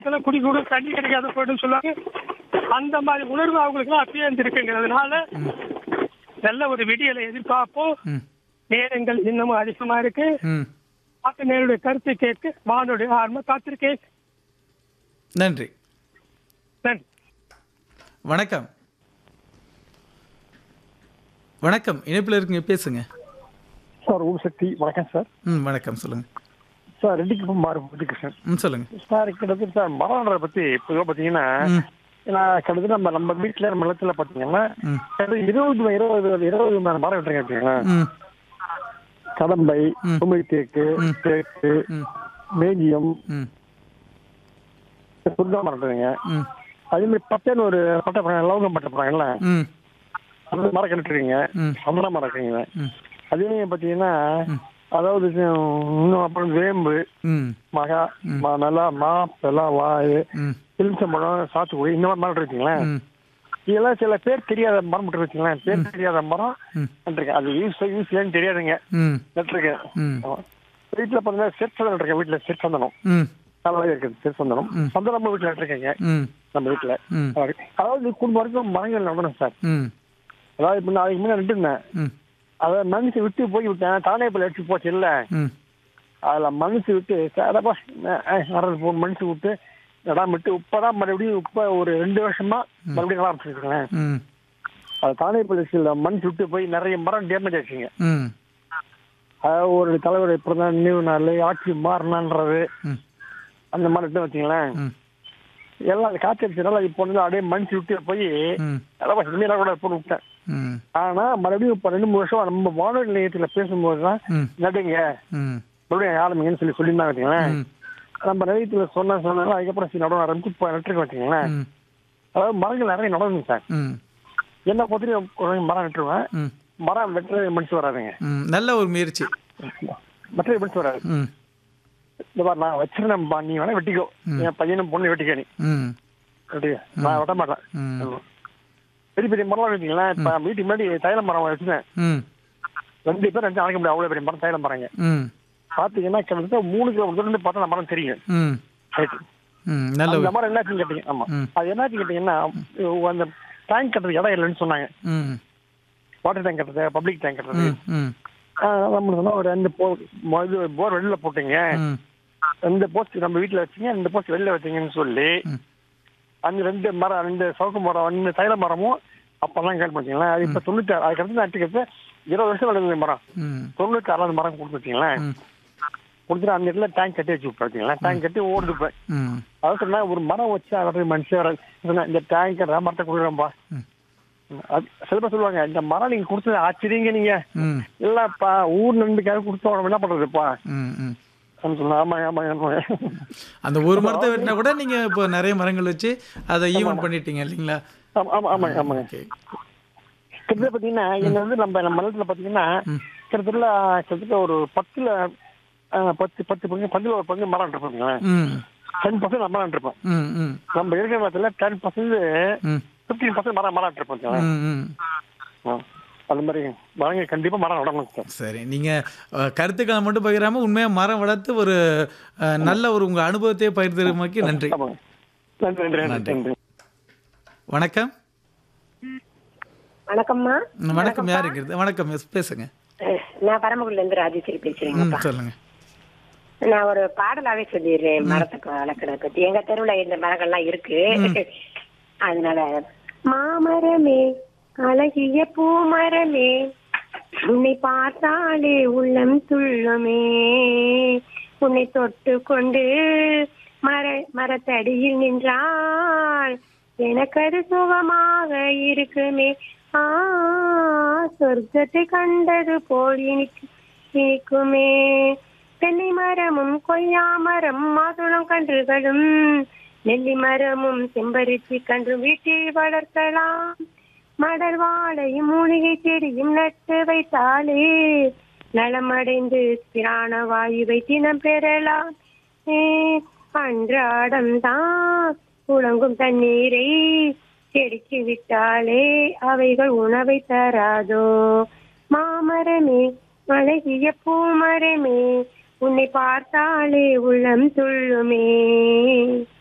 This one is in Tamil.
இதெல்லாம் குடி கூட தண்ணி கிடைக்காத போயிட்டு சொல்லுவாங்க அந்த மாதிரி உணர்வு அவங்களுக்கு அப்பயே இருந்திருக்குங்கிறதுனால நல்ல ஒரு விடியலை எதிர்பார்ப்போம் ம் நேரங்கள் இன்னமும் அதிகமா இருக்கு ம் பார்த்து நேருடைய கருத்தை கேட்க வானொலி ஆர்வம் காத்திருக்கேன் நன்றி நன்றி வணக்கம் வணக்கம் இணைப்பில் இருக்குங்க பேசுங்க சார் ஓம் சக்தி வணக்கம் சார் ம் வணக்கம் சொல்லுங்க சார் ரெட்டிக்கு மாறு முத்துகிருஷ்ணன் ம் சொல்லுங்க சார் கிட்டத்தட்ட சார் மரம்ன்றத பத்தி பொதுவாக பார்த்தீங்கன்னா ம் ஏன்னா கிட்டத்தட்ட நம்ம நம்ம வீட்டில் நம்ம நிலத்துல பார்த்தீங்கன்னா ம் கிட்டத்தட்ட இருபது இருபது இருபது மணி மரம் விட்டுருங்க வச்சுக்கோங்களேன் ம் கடம்பை ம். குமிழ் தேக்கு ம். தேக்கு ம் மேஜியம் ம் புரிதா மரம் இருக்குதுங்க ம் அதே மாதிரி பட்டேன்னு ஒரு பட்டை பழம் லவங்கம் பட்டை பழங்கள்ல ம் அந்த மரம் கிணட்டுருக்கீங்க ம் சந்தன மரம் இருக்குங்க ம் அதே மாதிரி பார்த்தீங்கன்னா ம். அதாவது இன்னும் அப்புறம் வேம்பு ம் மகா ம். ம- நல்லா மா பெலா வாய் ம் எலுமிச்சம்பழம் சாத்துக்குடி இந்த மாதிரி மரம் இருக்குங்களேன் ம் இதெல்லாம் சில பேர் தெரியாத மரம் மட்டும் வச்சுங்களேன் பேர் தெரியாத மரம் ம். நட்டுருக்கேன் அது யூஸ் யூஸ் ஏன்னு தெரியாதுங்க ம் நட்டுருக்கேன் ம் வீட்டில் பார்த்தீங்கன்னா செற்சந்தனம் இருக்கேன் வீட்டில் செற்சந்தனம் ம் நல்லா இருக்குது செற்சந்தனம் ம். சந்தனம் நம்ம வீட்டில் நட்டுருக்கேங்க ம் நம்ம வீட்டில் ம் அதாவது குடும்ப வரைக்கும் மரங்கள் நடணும் சார் ம் அதாவது இப்போ நான் அதுக்கு முன்னாடி நட்டுருந்தேன் ம் அதை மனுஷு விட்டு போய் விட்டேன் தானே போய் எடுத்து போச்சு இல்லை ம் அதில் மனுஷு விட்டு சாரப்பா வர்றது போ மனுஷு விட்டு நடாம விட்டு இப்போதான் மறுபடியும் இப்போ ஒரு ரெண்டு வருஷமா மறுபடியும் நல்லா ஆரம்பிச்சிருக்கேன் ம் அது தானே பள்ளியில் மண் சுட்டு போய் நிறைய மரம் டேமேஜ் ஆச்சுங்க ம் அதாவது ஒரு தலைவர் இப்படிதான் நினைவு நாள் ஆட்சி மாறினான்றது ம் அந்த மாதிரி இட்டு வச்சுங்களேன் ம் எல்லாம் அது காத்தடிச்சனால இப்போ வந்து அப்படியே மண் சுட்டு போய் ம் நல்லா இனிமேலாம் கூட போட்டு விட்டேன் ம் ஆனா மறுபடியும் இப்போ ரெண்டு மூணு வருஷம் நம்ம வானொலி நிலையத்தில் பேசும்போது தான் ம் நடுங்க ம் மறுபடியும் ஆரம்பிங்கன்னு சொல்லி சொல்லியிருந்தாங்க வச்சுங்களேன் ம் நம்ம நிலையத்தில் சொன்ன சொன்னாலும் அதுக்கப்புறம் சரி நடுவ ஆரம்பிச்சு இப்போ நட்டுருக்கேன் வச்சுங்களேன் ம் அதாவது மரங்கள் நிறைய நடக்குங்க சார் ம் என்ன பொறுத்தவரைக்கும் கொஞ்சம் மரம் நட்டுருவேன் ம் மரம் வெட்டுறது மனுஷன் வராதுங்க ம் நல்ல ஒரு முயற்சி மற்ற மனுஷன் வராது ம் இந்த மாதிரி நான் வச்சிருந்தேன்ப்பா நீ வேணா வெட்டிக்கோ என் பையனும் பொண்ணு வெட்டிக்க நீ ம் வெட்டிக்க நான் வெட்ட மாட்டேன் ம் பெரிய பெரிய மரம் வச்சுங்களேன் இப்போ வீட்டுக்கு முன்னாடி தைல மரம் வச்சுருந்தேன் ம் ரெண்டு பேர் ரெண்டு அழைக்க முடியாது அவ்வளோ பெரிய மரம் தைல மரங்க ம் பார்த்தீங்கன்னா கிட்டத்தட்ட மூணு கிலோ தூரம் பார்த்தா அந்த மரம் தெரியும் ம் ரைட்டு ம் நல்ல அந்த ஒரு மரம் என்னாச்சுன்னு கேட்டீங்க ஆமா ம். அது என்னாச்சு கேட்டீங்கன்னா அந்த டேங்க் கட்டுறது இடம் இல்லைன்னு சொன்னாங்க ம் வாட்டர் டேங்க் கட்டுறது பப்ளிக் டேங்க் கட்டுறது ம் ம் நம்ம சொன்னா ஒரு ரெண்டு போ மொ- இது போர் வெளில போட்டீங்க ம் ரெண்டு போஸ்ட் நம்ம வீட்டில் வச்சீங்க ரெண்டு போஸ்ட் வெளில வச்சீங்கன்னு சொல்லி ம். அந்த ரெண்டு மரம் ரெண்டு சவுக்கு மரம் ரெண்டு தைல மரமும் அப்பெல்லாம் கேள்வி வச்சுங்களேன் அது இப்போ தொண்ணூற்றி அதுக்கடுத்து நட்டுக்கிறது இருபது வருஷம் நடந்தது மரம் ம் தொண்ணூற்றி ஆறாவது மரம் கொடுத்து வச்சிங்களேன் ம் கொடுத்துட்டு அந்த இடத்துல டேங்க் கட்டி வச்சு விட்டு வச்சிங்களேன் டேங்க் கட்டி ஓடுது இப்போ ம் அதாவது சொன்னா ஒரு மரம் வச்சு அதாவது மனுஷன் வர- சொன்னா, இந்த டேங்க் மரத்தை கொடுக்குறோம்பா ம். அது சில பேர் சொல்லுவாங்க இந்த மரம் நீங்க கொடுத்தது ஆச்சரியங்க நீங்க ம் இல்லப்பா ஊர் நம்பிக்கையாக கொடுத்தோம் என்ன பண்றதுப்பா ம் ம் சொன்னா ஆமா ஆமா ஆமா அந்த ஒரு மரத்தை வெட்டினா கூட நீங்க இப்போ நிறைய மரங்கள் வச்சு அதை ஈவன் பண்ணிட்டீங்க இல்லைங்களா ஆமா ஆமா ஆமாங்க ஆமாங்க ஓகே கிட்டத்தட்ட பாத்தீங்கன்னா என்ன வந்து நம்ம நம்ம நிலத்துல பாத்தீங்கன்னா ம். கிட்டத்தட்ட கிட்டத்தட்ட ஒரு பத்துல ஆஹ், பத்து பத்து பங்கு பத்துல ஒரு பங்கு மரம் இருப்போம் ம் டென் பர்சன்ட் மரம் இருப்போம் ம் ம் நம்ம இருக்கிற மரத்துல டென் பர்சன்ட் ம் பிப்டீன் பர்சன்ட் மரம் மரம் இருப்போம் ம் ம் அந்த மாதிரி மரங்கள் கண்டிப்பா மரம் நடணும் சார் சரி நீங்கள் கருத்துக்களை மட்டும் பகிராமல் உண்மையாக மரம் வளர்த்து ஒரு அஹ், நல்ல ஒரு உங்கள் அனுபவத்தையே பகிர்ந்ததுமாக்கி நன்றி ஆமாங்க நன்றி நன்றி நன்றி நன்றி வணக்கம் வணக்கம்மா ம், வணக்கம் யார் இருக்கிறது வணக்கம் எஸ் பேசுங்க அஹ், நான் பரமக்குடில இருந்து ராஜேஸ்வரி ம் பேசுறேங்கப்பா சொல்லுங்க நான் ஒரு பாடலாவே சொல்லிடுறேன் மரத்துக்கு வளர்க்கறத பத்தி எங்க தெருவுல இந்த மரங்கள்லாம் இருக்கு அதனால மாமரமே அழகிய பூமரமே உன்னை பார்த்தாலே உள்ளம் துள்ளுமே உன்னை தொட்டு கொண்டு மர மரத்தடியில் நின்றால் எனக்கு அது சுகமாக இருக்குமே ஆ சொர்க்கத்தை கண்டது போல் இனிக்கு இனிக்குமே தென்னை மரமும் கொய்யா மரம் மாதுளம் கன்றுகளும் நெல்லி மரமும் செம்பருத்தி கன்றும் வீட்டில் வளர்க்கலாம் மடல் வாழையும் மூலிகை செடியும் நட்டு வைத்தாலே நலமடைந்து பிராண வாயுவை தினம் பெறலாம் ஏ, அன்றாடம் தான் புழங்கும் தண்ணீரை செடிக்கு விட்டாலே அவைகள் உணவை தராதோ மாமரமே அழகிய பூமரமே உன்னை பார்த்தாலே உள்ளம் துள்ளுமே